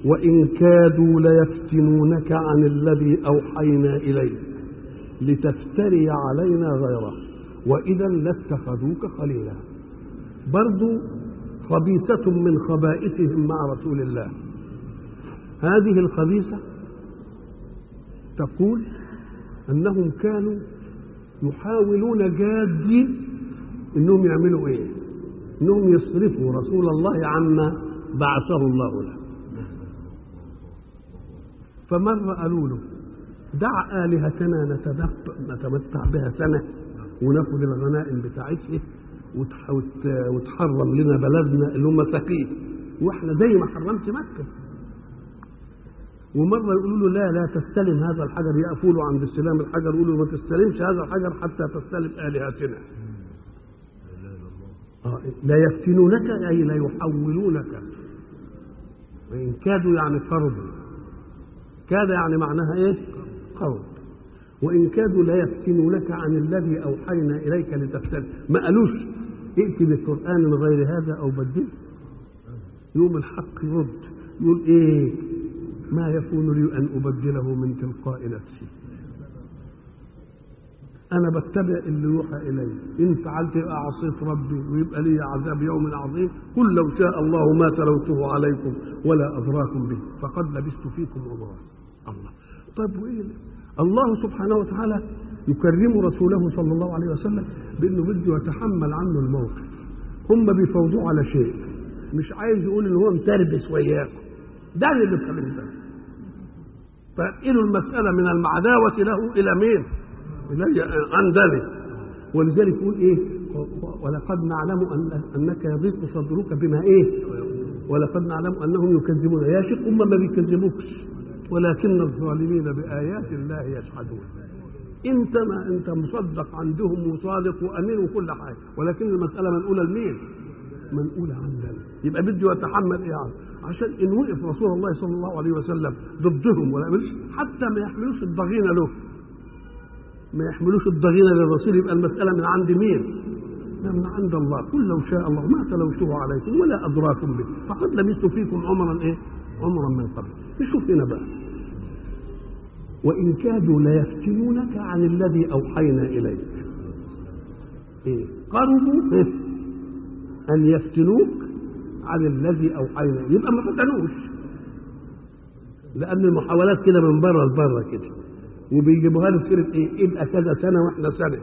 وإن كادوا ليفتنونك عن الذي أوحينا إليك لتفتري علينا غيره وإذا لاتخذوك خليلا برضو خبيثة من خبائثهم مع رسول الله هذه الخبيثة تقول أنهم كانوا يحاولون جادين أنهم يعملوا إيه أنهم يصرفوا رسول الله عما بعثه الله له فمرة قالوا له دع آلهتنا نتمتع بها سنة وناخد الغنائم بتاعتها وتحرم لنا بلدنا اللي هم سقيه واحنا زي ما حرمت مكه ومره يقولوا له لا لا تستلم هذا الحجر يقفوا له عند استلام الحجر يقولوا ما تستلمش هذا الحجر حتى تستلم الهتنا آه لا يفتنونك اي لا يحولونك وان كادوا يعني فرضوا كاد يعني معناها ايه قول وإن كادوا لا يفتنونك عن الذي أوحينا إليك لتفتن ما قالوش ائت بقرآن غير هذا أو بدله يوم الحق يرد يقول إيه ما يكون لي أن أبدله من تلقاء نفسي أنا بتبع اللي يوحى إلي إن فعلت يبقى عصيت ربي ويبقى لي عذاب يوم عظيم قل لو شاء الله ما تلوته عليكم ولا أدراكم به فقد لبثت فيكم عمرا الله طيب وإيه الله سبحانه وتعالى يكرم رسوله صلى الله عليه وسلم بانه بده يتحمل عنه الموقف هم بيفوضوه على شيء مش عايز يقول ان هو متربس وياكم ده اللي بيخليه متربس فانقلوا المساله من المعداوه له الى مين؟ الي عندني ولذلك يقول ايه؟ ولقد نعلم أن انك يضيق صدرك بما ايه؟ ولقد نعلم انهم يكذبون يا شيخ هم ما بيكذبوكش ولكن الظالمين بآيات الله يجحدون انت ما انت مصدق عندهم وصادق وامين وكل حاجه ولكن المساله منقوله لمين؟ منقوله عندنا يبقى بده يتحمل ايه يعني؟ عشان ان وقف رسول الله صلى الله عليه وسلم ضدهم ولا يعملوش حتى ما يحملوش الضغينه له ما يحملوش الضغينه للرسول يبقى المساله من عند مين؟ من عند الله قل لو شاء الله ما تلوته عليكم ولا ادراكم به فقد لبثت فيكم عمرا ايه؟ عمرا من قبل نشوف هنا بقى وإن كادوا ليفتنونك عن الذي أوحينا إليك إيه؟ قربوا إيه؟ أن يفتنوك عن الذي أوحينا إليك يبقى ما فتنوش لأن المحاولات كده من بره لبره كده وبيجيبوها له سيرة إيه؟ يبقى كذا سنة وإحنا سنة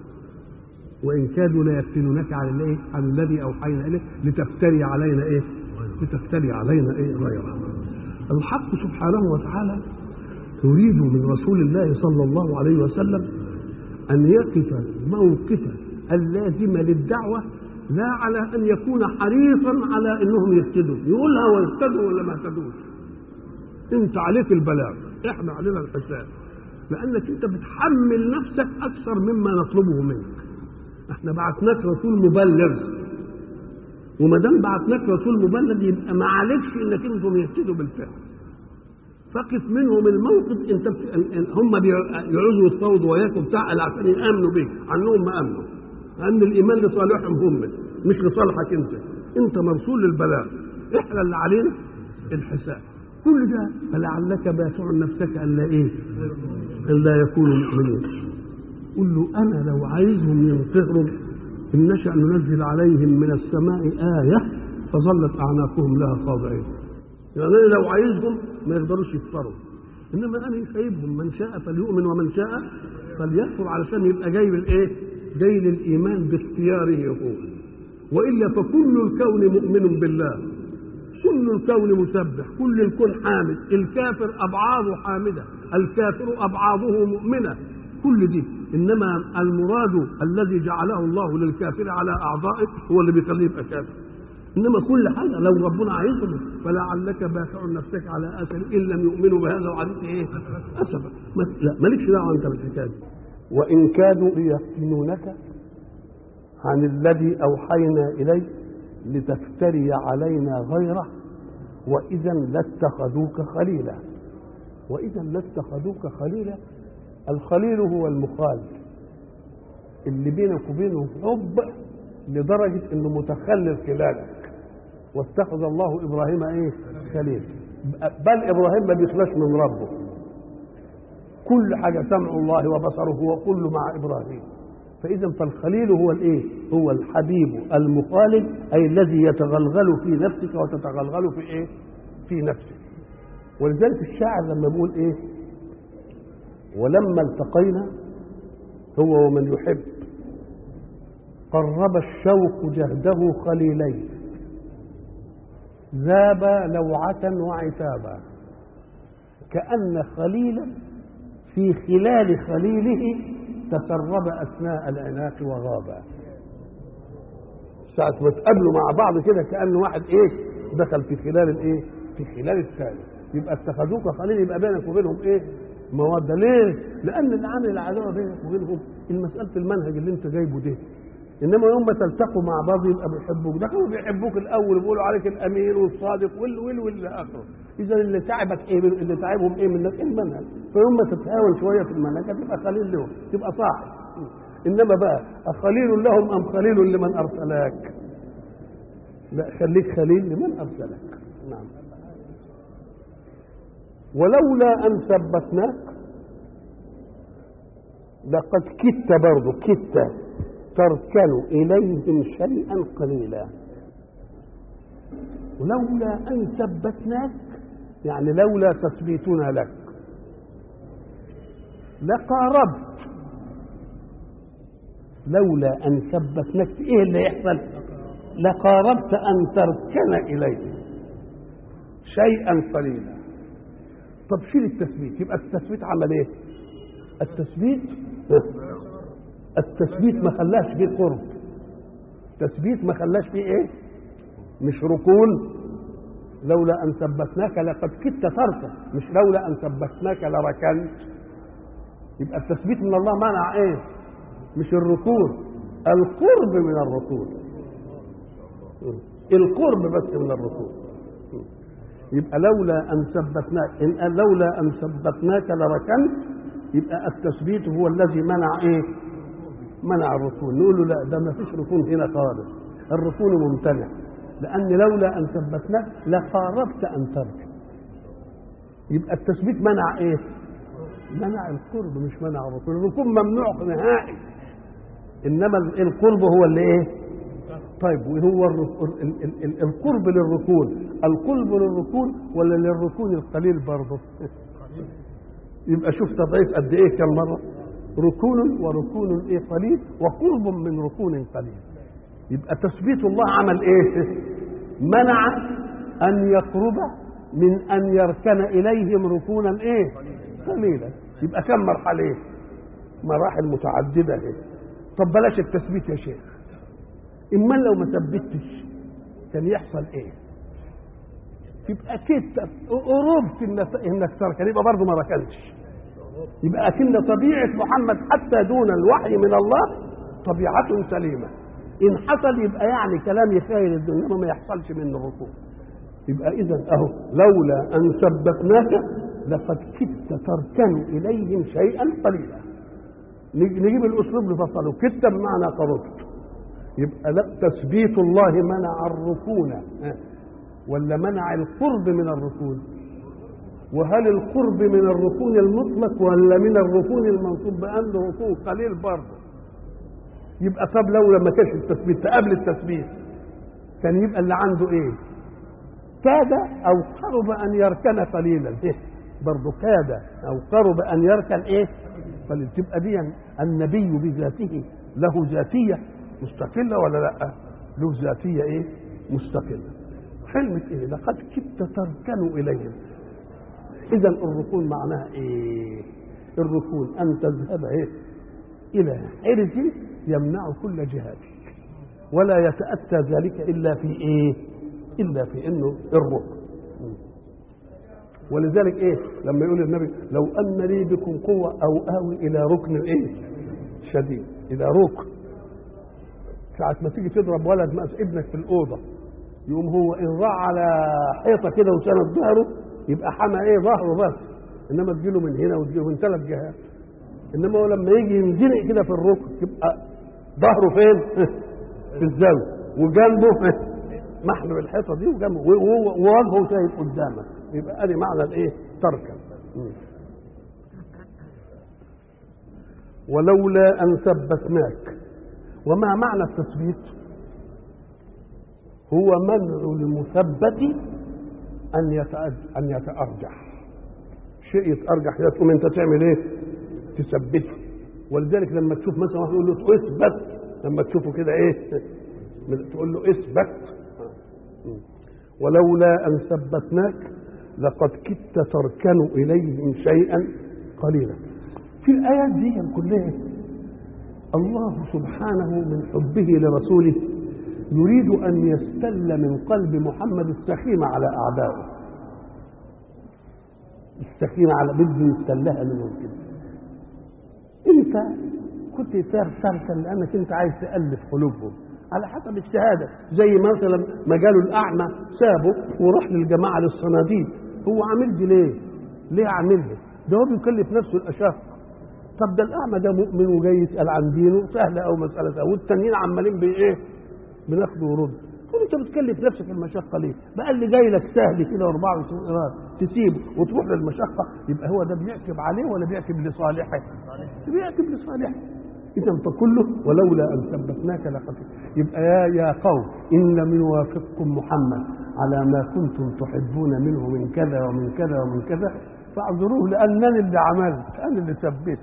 وإن كادوا ليفتنونك عن الإيه؟ عن الذي أوحينا إليك لتفتري علينا إيه؟ لتفتري علينا إيه غيره الحق سبحانه وتعالى يريد من رسول الله صلى الله عليه وسلم أن يقف موقفا اللازم للدعوة لا على أن يكون حريصا على أنهم يهتدوا يقولها ويهتدوا ولا ما يهتدوش أنت عليك البلاغ إحنا علينا الحساب لأنك أنت بتحمل نفسك أكثر مما نطلبه منك احنا بعثناك رسول مبلغ وما دام بعثناك رسول مبلغ يبقى ما عليكش انك انتم يهتدوا بالفعل فقف منهم الموقف انت هم بيعوزوا يتفاوضوا وياك وبتاع عشان يامنوا بيك عنهم ما امنوا لان الايمان لصالحهم هم مش لصالحك انت انت مرسول للبلاغ احنا اللي علينا الحساب كل ده فلعلك باشع نفسك الا ايه؟ الا يكونوا مؤمنين قل له انا لو عايزهم ينقهروا ان نشا ننزل عليهم من السماء ايه فظلت اعناقهم لها خاضعين يعني انا لو عايزهم ما يقدروش يكفروا انما انا سايبهم من شاء فليؤمن ومن شاء فليكفر علشان يبقى جاي بالايه؟ جاي للايمان باختياره هو والا فكل الكون مؤمن بالله كل الكون مسبح كل الكون حامد الكافر ابعاضه حامده الكافر ابعاضه مؤمنه كل دي انما المراد الذي جعله الله للكافر على اعضائه هو اللي بيخليه يبقى كافر انما كل حاجه لو ربنا عايزهم فلعلك باخع نفسك على اثر ان لم يؤمنوا بهذا وعليك ايه؟ اسفا لا مالكش دعوه انت بالحكايه دي وان كادوا ليفتنونك عن الذي اوحينا اليك لتفتري علينا غيره واذا لاتخذوك خليلا واذا لاتخذوك خليلا الخليل هو المخال اللي بينك وبينه حب لدرجه انه متخلل خلالك واتخذ الله ابراهيم ايه خليل بل ابراهيم ما بيخلاش من ربه كل حاجه سمع الله وبصره وكل مع ابراهيم فاذا فالخليل هو الايه هو الحبيب المخالد اي الذي يتغلغل في نفسك وتتغلغل في ايه في نفسك ولذلك الشاعر لما بيقول ايه ولما التقينا هو ومن يحب قرب الشوق جهده خليلين ذاب لوعة وعتابا كأن خليلا في خلال خليله تسرب أثناء العناق وغابا ساعة ما تقابلوا مع بعض كده كأن واحد إيه دخل في خلال الإيه في خلال الثاني يبقى اتخذوك خليل يبقى بينك وبينهم إيه مودة ليه؟ لأن اللي عامل العداوة بينك وبينهم المسألة المنهج اللي أنت جايبه ده انما يوم ما تلتقوا مع بعض يبقى بيحبوك ده كانوا بيحبوك الاول وبيقولوا عليك الامين والصادق وال وال والى اخره اذا اللي تعبك ايه اللي تعبهم ايه منك المنهج فيوم ما تتهاون شويه في المنهج هتبقى خليل لهم تبقى صاحب انما بقى اخليل لهم ام خليل لمن ارسلك لا خليك خليل لمن ارسلك نعم ولولا ان ثبتناك لقد كدت برضه كدت تركن إليهم شيئا قليلا ولولا أن ثبتناك يعني لولا تثبيتنا لك لقاربت لولا أن ثبتناك إيه اللي يحصل لقاربت أن تركن إليهم شيئا قليلا طب شيل التثبيت يبقى التثبيت عمل ايه التثبيت التثبيت ما خلاش فيه قرب تثبيت ما خلاش فيه ايه مش ركون لولا ان ثبتناك لقد كدت تركن مش لولا ان ثبتناك لركنت يبقى التثبيت من الله منع ايه مش الركون القرب من الركون القرب بس من الركون يبقى لولا ان ثبتناك ان لولا ان ثبتناك لركنت يبقى التثبيت هو الذي منع ايه منع الركون نقول له لا ده ما فيش ركون هنا خالص الركون ممتنع لان لولا ان ثبتناك لقاربت ان تركن يبقى التثبيت منع ايه منع القرب مش منع الركون الركون ممنوع نهائي انما القرب هو اللي ايه طيب وهو القرب للركون القرب للركون ولا للركون القليل برضه يبقى شوف تضعيف قد ايه كم مره ركون وركون ايه قليل وقرب من ركون قليل يبقى تثبيت الله عمل ايه منع ان يقرب من ان يركن اليهم ركونا ايه قليلا يبقى كم مرحله ايه مراحل متعدده ايه طب بلاش التثبيت يا شيخ اما لو ما ثبتش كان يحصل ايه يبقى كده قربت انك تركن يبقى برضه ما ركنتش يبقى أكن طبيعة محمد حتى دون الوحي من الله طبيعة سليمة إن حصل يبقى يعني كلام يخيل الدنيا ما يحصلش منه الركوع يبقى إذا أهو لولا أن ثبتناك لقد كدت تركن إليهم شيئا قليلا نجيب الأسلوب نفصله كدت بمعنى قربت يبقى لا تثبيت الله منع الركون ولا منع القرب من الركون وهل القرب من الركون المطلق ولا من الركون المنصوب بأنه ركون قليل برضه يبقى طب لو لما كانش التثبيت قبل التثبيت كان يبقى اللي عنده ايه كاد او قرب ان يركن قليلا إيه؟ برضه كاد او قرب ان يركن ايه قليل تبقى دي النبي بذاته له ذاتيه مستقله ولا لا له ذاتيه ايه مستقله كلمه ايه لقد كدت تركن اليهم اذا الركون معناها ايه الركون ان تذهب ايه الى حرز يمنع كل جهادك ولا يتاتى ذلك الا في ايه الا في انه الركن ولذلك ايه لما يقول النبي لو ان لي بكم قوه او اوي الى ركن ايه شديد الى ركن ساعة ما تيجي تضرب ولد مأس ابنك في الأوضة يقوم هو إن راح على حيطة كده وسند ظهره يبقى حمى ايه ظهره بس انما تجيله من هنا وتجيله من ثلاث جهات انما هو لما يجي ينزنق كده في الركن يبقى ظهره فين؟ في الزاويه وجنبه محمل الحيطه دي وجنبه ووجهه شايف قدامك يبقى ادي معنى الايه تركا ولولا ان ثبتناك وما معنى التثبيت هو منع المثبت ان يتأج- ان يتارجح شيء يتارجح كده تقوم انت تعمل ايه تثبته ولذلك لما تشوف مثلا واحد يقول له اثبت لما تشوفه كده ايه تقول له اثبت ولولا ان ثبتناك لقد كدت تركن اليهم شيئا قليلا في الايات دي كلها الله سبحانه من حبه لرسوله يريد ان يستل من قلب محمد السخيمه على اعدائه السخيمه على بده يستلها منهم كده انت كنت تركا لانك انت عايز تالف قلوبهم على حسب الشهاده زي مثلا ما قالوا الاعمى سابه وراح للجماعه للصناديد هو عامل دي ليه؟ ليه عاملها؟ ده هو بيكلف نفسه الاشاق طب ده الاعمى ده مؤمن وجاي يسال عن دينه سهله او مساله سهلة. والتانيين عمالين بايه؟ بناخد ورد تقول انت بتكلف نفسك المشقه ليه؟ بقى اللي جاي لك سهل كده 24 قرار تسيبه وتروح للمشقه يبقى هو ده بيعتب عليه ولا بيعتب لصالحه؟ بيعتب لصالحه اذا فكله ولولا ان ثبتناك لقد يبقى يا يا قوم ان لم يوافقكم محمد على ما كنتم تحبون منه من كذا ومن كذا ومن كذا فاعذروه لانني اللي عملت انا اللي ثبت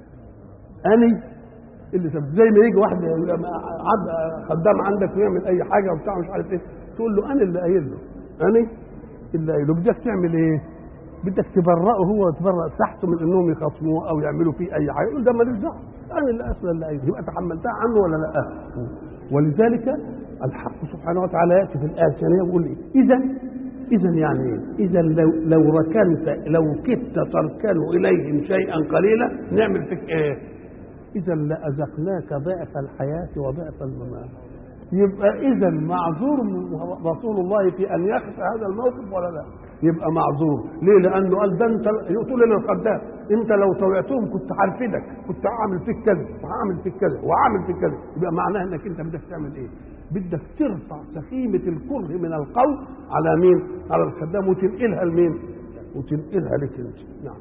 اني اللي ثبت زي ما يجي واحد عد خدام عندك ويعمل اي حاجه وبتاع مش عارف ايه تقول له انا اللي قايل له انا اللي قايل له بدك تعمل ايه؟ بدك تبرئه هو وتبرأ تحته من انهم يخاصموه او يعملوا فيه اي حاجه يقول ده ماليش دعوه انا اللي اصلا اللي قايل يبقى تحملتها عنه ولا لا؟ ولذلك الحق سبحانه وتعالى ياتي في الايه الثانيه ويقول ايه؟ اذا اذا يعني ايه؟ اذا لو لو ركنت لو كدت تركن اليهم شيئا قليلا نعمل فيك ايه؟ اذا لاذقناك ضعف الحياه وضعف الممات يبقى اذا معذور رسول الله في ان يخفى هذا الموقف ولا لا؟ يبقى معذور ليه؟ لانه قال ده انت يقول لنا الخدام انت لو طوعتهم كنت هرفدك كنت هعمل فيك كذا وهعمل فيك كذا وهعمل فيك كذا يبقى معناه انك انت بدك تعمل ايه؟ بدك ترفع سخيمه الكره من القول على مين؟ على الخدام وتنقلها لمين؟ وتنقلها لك انت نعم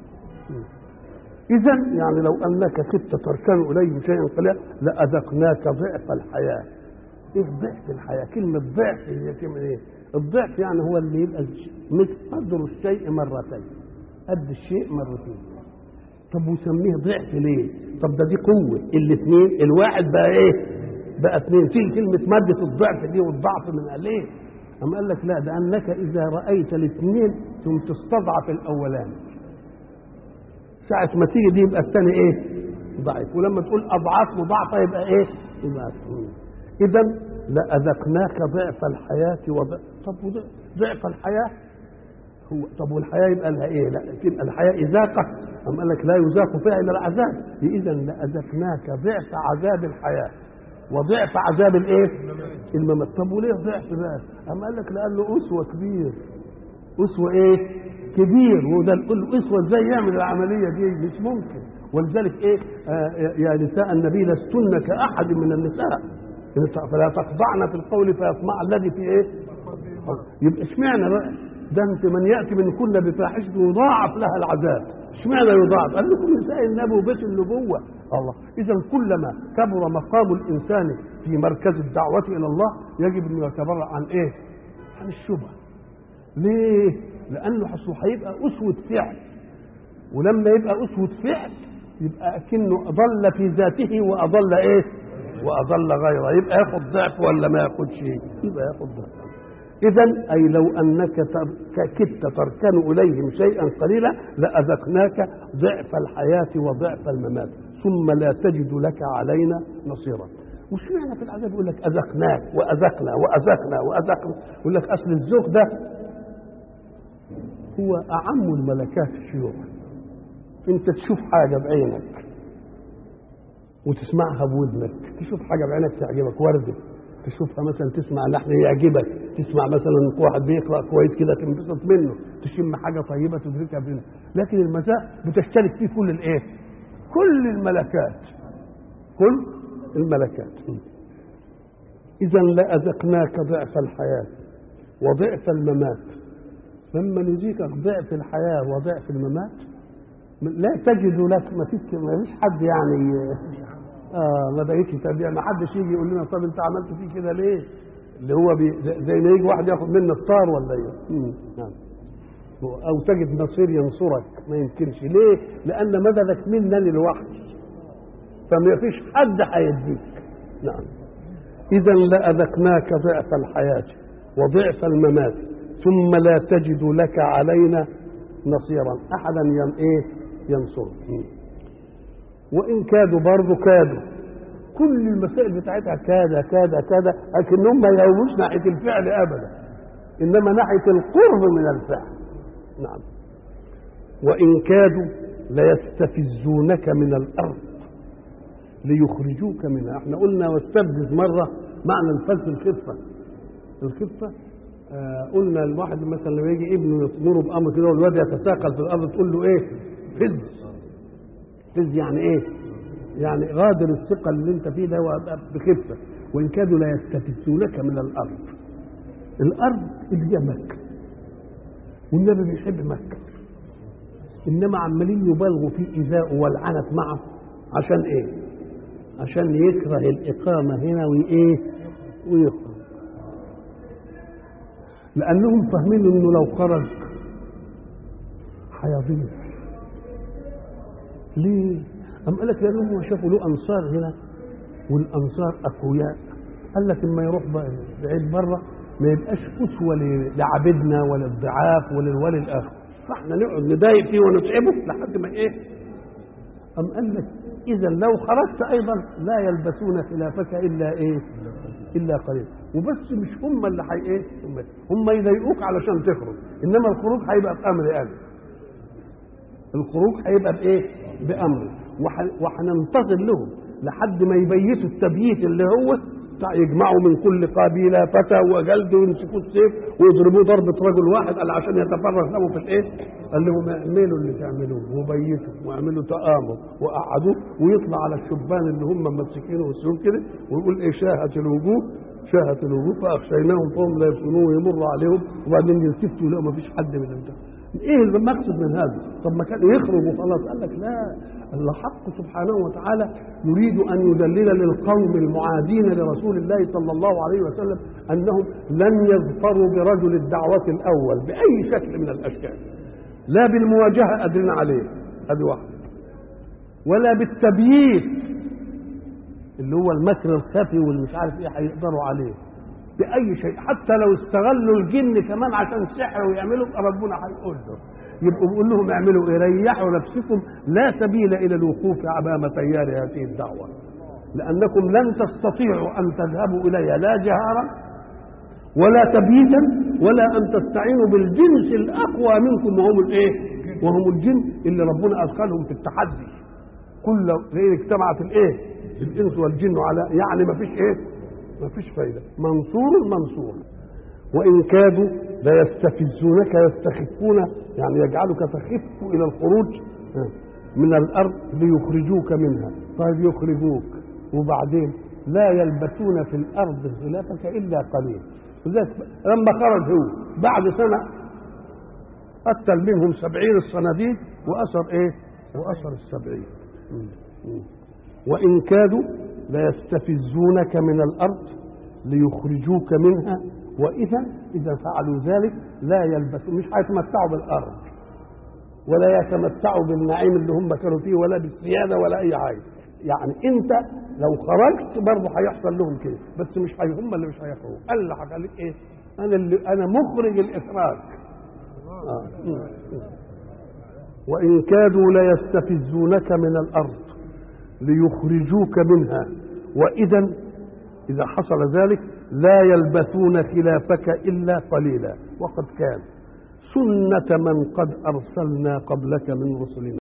إذا يعني لو أنك كدت تركن إليهم شيئا قليلا لأذقناك ضعف الحياة. إيه ضعف الحياة؟ كلمة ضعف هي كلمة إيه؟ الضعف يعني هو اللي يبقى مثل قدر الشيء مرتين. قد الشيء مرتين. طب وسميه ضعف ليه؟ طب ده دي قوة، الاثنين الواحد بقى إيه؟ بقى اثنين، في كلمة مادة الضعف دي والضعف من ليه؟ أما قال لك لا ده أنك إذا رأيت الاثنين ثم تستضعف الأولاني. ساعة ما تيجي دي يبقى الثاني ايه؟ ضعيف ولما تقول اضعاف مضاعفة يبقى ايه؟ يبقى اذا لأذقناك ضعف الحياة وضعف طب ضعف الحياة هو طب والحياة يبقى لها ايه؟ لا تبقى الحياة إذاقة أم قال لك لا يذاق فيها إلا العذاب إذا لأذقناك ضعف عذاب الحياة وضعف عذاب الايه؟ الممات طب وليه ضعف بقى؟ أم قال لك لأنه أسوة كبير أسوة ايه؟ كبير وده نقول له اسوه ازاي يعمل العمليه دي مش ممكن ولذلك ايه آه يا نساء النبي لستن كاحد من النساء فلا تخضعن في القول فيطمع الذي في ايه يبقى اشمعنى بقى ده انت من ياتي من كل بفاحشه يضاعف لها العذاب اشمعنى يضاعف قال لكم نساء النبي وبيت النبوه الله اذا كلما كبر مقام الانسان في مركز الدعوه الى الله يجب ان يتبرع عن ايه عن الشبهه ليه لانه اصله هيبقى اسوه فعل ولما يبقى اسوه فعل يبقى اكنه اضل في ذاته واضل ايه واضل غيره يبقى ياخد ضعف ولا ما ياخدش يبقى ياخد ضعف اذا اي لو انك كدت تركن اليهم شيئا قليلا لاذقناك ضعف الحياه وضعف الممات ثم لا تجد لك علينا نصيرا وش معنى في العذاب يقول لك اذقناك واذقنا واذقنا واذقنا يقول لك اصل الذوق ده هو أعم الملكات الشيوخ أنت تشوف حاجة بعينك وتسمعها بودنك تشوف حاجة بعينك تعجبك وردة تشوفها مثلا تسمع لحن يعجبك تسمع مثلا واحد بيقرأ كويس كده تنبسط منه تشم حاجة طيبة تدركها منه لكن المزاء بتشترك فيه كل الايه كل الملكات كل الملكات إذا لأذقناك ضعف الحياة وضعف الممات لما نذيقك ضعف الحياه وضعف الممات لا تجد لك ما فيش ما فيش حد يعني اه ما بقيتش تبيع ما حدش يجي يقول لنا طب انت عملت فيه كده ليه؟ اللي هو بي زي ما يجي واحد ياخد منك الطار ولا ايه؟ مم. نعم. او تجد نصير ينصرك ما يمكنش ليه؟ لان مددك منني لوحدي فما فيش حد هيديك نعم اذا لاذقناك ضعف الحياه وضعف الممات ثم لا تجد لك علينا نصيرا احدا ين ايه ينصرك وان كادوا برضه كادوا كل المسائل بتاعتها كاد كاد كاد لكنهم ما يهوش ناحيه الفعل ابدا انما ناحيه القرب من الفعل نعم وان كادوا ليستفزونك من الارض ليخرجوك منها احنا قلنا واستفزز مره معنى الفز الخفه الخفه آه قلنا الواحد مثلا لما يجي ابنه يطمره بامر كده والواد يتساقل في الارض تقول له ايه فز فز يعني ايه يعني غادر الثقه اللي انت فيه ده بخفه وان كادوا لا يستفزونك من الارض الارض اللي هي مكه والنبي بيحب مكه انما عمالين يبالغوا في ايذائه والعنت معه عشان ايه عشان يكره الاقامه هنا وايه ويخرج لانهم فاهمين انه لو خرج هيضيع ليه أم قال لك لأنهم شافوا له أنصار هنا والأنصار أقوياء قال لك اما يروح بعيد بره ما يبقاش أسوة لعبدنا ولا الضعاف ولا الولي الآخر فاحنا نقعد نضايق فيه ونتعبه لحد ما إيه أم قال لك إذا لو خرجت أيضا لا يلبسون خلافك إلا إيه إلا قليل وبس مش هم اللي حي إيه هم يضايقوك علشان تخرج إنما الخروج هيبقى بأمر أنا الخروج هيبقى بإيه بأمر وهننتظر لهم لحد ما يبيتوا التبييت اللي هو بتاع يجمعوا من كل قبيله فتى وجلد ويمسكوا السيف ويضربوه ضربه رجل واحد قال عشان يتفرغ له في الايه؟ قال لهم اعملوا اللي تعملوه وبيتوا واعملوا تآمر وقعدوه ويطلع على الشبان اللي هم ممسكينه والسيوف كده ويقول ايه شاهت الوجوه شاهت الوجوه فاخشيناهم فهم لا يبصرون ويمر عليهم وبعدين يلتفتوا يلاقوا ما فيش حد من البتاع ايه المقصد من هذا؟ طب ما كان يخرج وخلاص قال لك لا الحق سبحانه وتعالى يريد ان يدلل للقوم المعادين لرسول الله صلى الله عليه وسلم انهم لن يظفروا برجل الدعوه الاول باي شكل من الاشكال لا بالمواجهه قادرين عليه هذه واحده ولا بالتبييت اللي هو المكر الخفي واللي مش عارف ايه هيقدروا عليه باي شيء حتى لو استغلوا الجن كمان عشان سحر ويعملوا ربنا هيقول له يبقوا بيقول لهم اعملوا ايه ريحوا نفسكم لا سبيل الى الوقوف امام تيار هذه الدعوه لانكم لن تستطيعوا ان تذهبوا اليها لا جهارا ولا تبييتا ولا ان تستعينوا بالجنس الاقوى منكم وهم الايه وهم الجن اللي ربنا ادخلهم في التحدي كل غير اجتمعت الايه الانس والجن على يعني ما فيش ايه ما فيش فايده منصور منصور وان كادوا ليستفزونك يستخفون يعني يجعلك تخف الى الخروج من الارض ليخرجوك منها طيب يخرجوك وبعدين لا يلبسون في الارض خلافك الا قليل لما خرج هو بعد سنه قتل منهم سبعين الصناديد واثر ايه واثر السبعين وان كادوا ليستفزونك من الارض ليخرجوك منها واذا اذا فعلوا ذلك لا يلبسون مش هيتمتعوا بالارض ولا يتمتعوا بالنعيم اللي هم كانوا فيه ولا بالسياده ولا اي حاجه يعني انت لو خرجت برضه هيحصل لهم كده بس مش هي هم اللي مش هيخرجوا قال اللي هخليك ايه انا اللي انا مخرج الاخراج آه. وان كادوا ليستفزونك من الارض ليخرجوك منها واذا اذا حصل ذلك لا يلبثون خلافك الا قليلا وقد كان سنه من قد ارسلنا قبلك من رسلنا